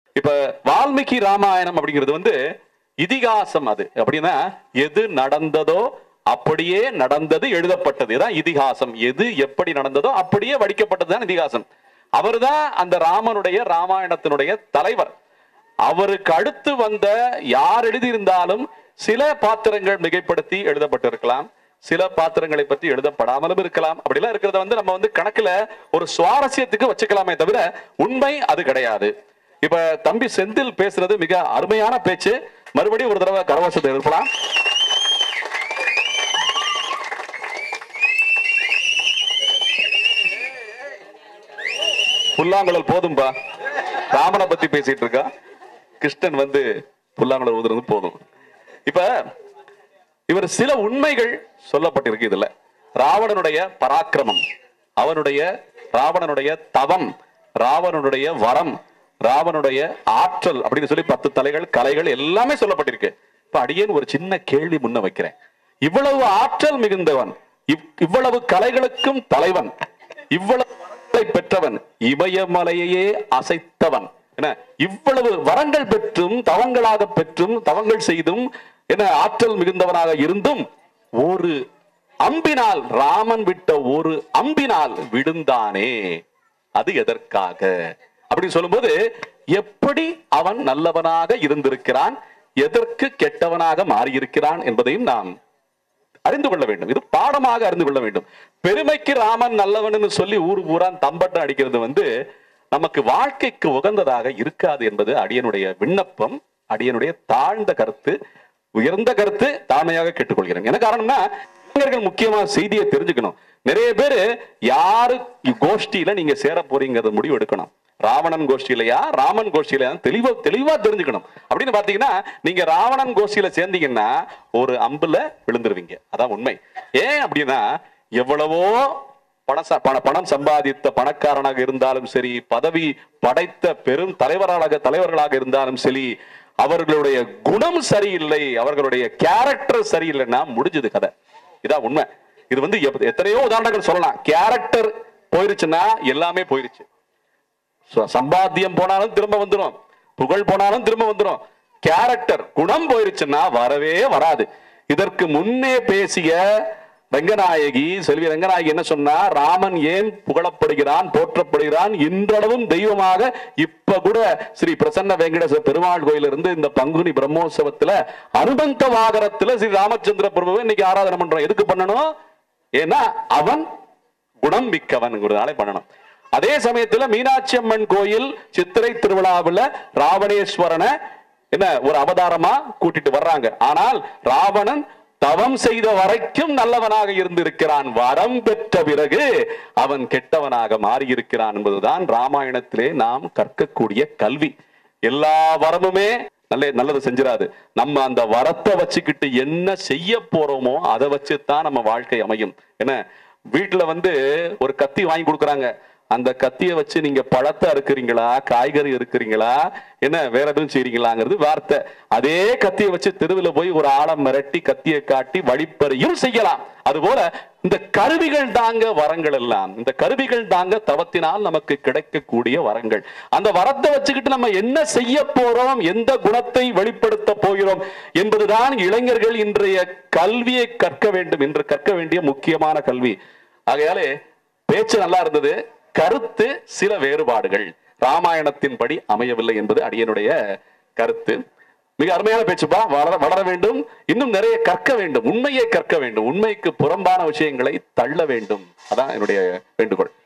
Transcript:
இப்ப வால்மீகி ராமாயணம் அப்படிங்கிறது வந்து இதிகாசம் அது அப்படின்னா எது நடந்ததோ அப்படியே நடந்தது எழுதப்பட்டது இதான் இதிகாசம் எது எப்படி நடந்ததோ அப்படியே வடிக்கப்பட்டது தான் இதிகாசம் அவர்தான் அந்த ராமனுடைய ராமாயணத்தினுடைய தலைவர் அவருக்கு அடுத்து வந்த யார் எழுதியிருந்தாலும் சில பாத்திரங்கள் மிகைப்படுத்தி எழுதப்பட்டிருக்கலாம் சில பாத்திரங்களை பற்றி எழுதப்படாமலும் இருக்கலாம் அப்படிலாம் இருக்கிறத வந்து நம்ம வந்து கணக்குல ஒரு சுவாரஸ்யத்துக்கு வச்சுக்கலாமே தவிர உண்மை அது கிடையாது இப்ப தம்பி செந்தில் பேசுறது மிக அருமையான பேச்சு மறுபடியும் ஒரு தடவை கரவசத்தை எழுப்பலாம் புல்லாங்குழல் போதும்பா ராமனை பத்தி பேசிட்டு இருக்கா கிருஷ்ணன் வந்து புல்லாங்குழல் ஊதுறது போதும் இப்ப இவர் சில உண்மைகள் சொல்லப்பட்டிருக்கு இதுல ராவணனுடைய பராக்கிரமம் அவனுடைய ராவணனுடைய தவம் ராவணனுடைய வரம் ராவனுடைய ஆற்றல் அப்படின்னு சொல்லி பத்து தலைகள் கலைகள் எல்லாமே சொல்லப்பட்டிருக்கு இப்ப அடியேன் ஒரு சின்ன கேள்வி முன்ன வைக்கிறேன் இவ்வளவு ஆற்றல் மிகுந்தவன் இவ்- இவ்வளவு கலைகளுக்கும் தலைவன் இவ்வளவு வரங்களை பெற்றவன் இமயமலையையே அசைத்தவன் என்ன இவ்வளவு வரங்கள் பெற்றும் தவங்களாக பெற்றும் தவங்கள் செய்தும் என்ன ஆற்றல் மிகுந்தவனாக இருந்தும் ஒரு அம்பினால் ராமன் விட்ட ஒரு அம்பினால் விழுந்தானே அது எதற்காக அப்படின்னு சொல்லும்போது எப்படி அவன் நல்லவனாக இருந்திருக்கிறான் எதற்கு கெட்டவனாக மாறியிருக்கிறான் என்பதையும் நாம் அறிந்து கொள்ள வேண்டும் இது பாடமாக அறிந்து கொள்ள வேண்டும் பெருமைக்கு ராமன் நல்லவன்னு சொல்லி ஊர் ஊரான் தம்பட்டம் அடிக்கிறது வந்து நமக்கு வாழ்க்கைக்கு உகந்ததாக இருக்காது என்பது அடியனுடைய விண்ணப்பம் அடியனுடைய தாழ்ந்த கருத்து உயர்ந்த கருத்து தாழ்மையாக கேட்டுக்கொள்கிறேன் என்ன காரணம்னா இளைஞர்கள் முக்கியமா செய்தியை தெரிஞ்சுக்கணும் நிறைய பேரு யாரு கோஷ்டியில நீங்க சேர போறீங்கிறத முடிவு எடுக்கணும் ராவணன் கோஷ்டியிலையா ராமன் கோஷ்டியிலையா தெளிவா தெளிவா தெரிஞ்சுக்கணும் அப்படின்னு பாத்தீங்கன்னா நீங்க ராவணன் கோஷ்டியில சேர்ந்தீங்கன்னா ஒரு அம்புல விழுந்துருவீங்க அதான் உண்மை ஏன் அப்படின்னா எவ்வளவோ பணம் ச- பண- பணம் சம்பாதித்த பணக்காரனாக இருந்தாலும் சரி பதவி படைத்த பெரும் தலைவராக தலைவர்களாக இருந்தாலும் சரி அவர்களுடைய குணம் சரியில்லை அவர்களுடைய கேரக்டர் சரியில்லைன்னா முடிஞ்சது கதை இதான் உண்மை இது வந்து எப்- எத்தனையோ உதாரணங்கள் சொல்லலாம் கேரக்டர் போயிருச்சுன்னா எல்லாமே போயிருச்சு ச- சம்பாத்தியம் போனாலும் திரும்ப வந்துரும் புகழ் போனாலும் திரும்ப வந்துரும் கேரக்டர் குணம் போயிருச்சுன்னா வரவே வராது இதற்கு முன்னே பேசிய ரங்கநாயகி செல்வி ரங்கநாயகி என்ன சொன்னா ராமன் ஏன் புகழப்படுகிறான் போற்றப்படுகிறான் இன்றளவும் தெய்வமாக இப்ப கூட ஸ்ரீ பிரசன்ன வெங்கடேச பெருமாள் கோயில இருந்து இந்த பங்குனி பிரம்மோற்சவத்துல அனுபந்த வாகரத்துல ஸ்ரீ ராமச்சந்திர பிரபுவை இன்னைக்கு ஆராதனை பண்றோம் எதுக்கு பண்ணணும் ஏன்னா அவன் குணம் மிக்கவன்ங்கிறதுனால பண்ணணும் அதே சமயத்துல மீனாட்சி அம்மன் கோயில் சித்திரை திருவிழாவுல ராவணேஸ்வரனை என்ன ஒரு அவதாரமா கூட்டிட்டு வர்றாங்க ஆனால் ராவணன் தவம் செய்த வரைக்கும் நல்லவனாக இருந்திருக்கிறான் வரம் பெற்ற பிறகு அவன் கெட்டவனாக மாறியிருக்கிறான் என்பதுதான் ராமாயணத்திலே நாம் கற்கக்கூடிய கல்வி எல்லா வரமுமே நல்ல நல்லது செஞ்சிடாது நம்ம அந்த வரத்தை வச்சுக்கிட்டு என்ன செய்ய போறோமோ அதை வச்சுதான் நம்ம வாழ்க்கை அமையும் என்ன வீட்டுல வந்து ஒரு கத்தி வாங்கி கொடுக்குறாங்க அந்த கத்தியை வச்சு நீங்க பழத்தை அறுக்குறீங்களா காய்கறி அறுக்குறீங்களா என்ன வேற எதுவும் செய்றீங்களாங்கிறது வார்த்தை அதே கத்தியை வச்சு தெருவில் போய் ஒரு ஆளை மிரட்டி கத்தியை காட்டி வழிப்பறையும் செய்யலாம் அதுபோல இந்த கருவிகள் தாங்க வரங்கள் எல்லாம் இந்த கருவிகள் தாங்க தவத்தினால் நமக்கு கிடைக்கக்கூடிய வரங்கள் அந்த வரத்தை வச்சுக்கிட்டு நம்ம என்ன செய்ய போறோம் எந்த குணத்தை வெளிப்படுத்த போகிறோம் என்பதுதான் இளைஞர்கள் இன்றைய கல்வியை கற்க வேண்டும் என்று கற்க வேண்டிய முக்கியமான கல்வி ஆகையாலே பேச்சு நல்லா இருந்தது கருத்து சில வேறுபாடுகள் ராமாயணத்தின்படி அமையவில்லை என்பது அடியனுடைய கருத்து மிக அருமையான பேச்சுப்பா வளர வளர வேண்டும் இன்னும் நிறைய கற்க வேண்டும் உண்மையை கற்க வேண்டும் உண்மைக்கு புறம்பான விஷயங்களை தள்ள வேண்டும் அதான் என்னுடைய வேண்டுகோள்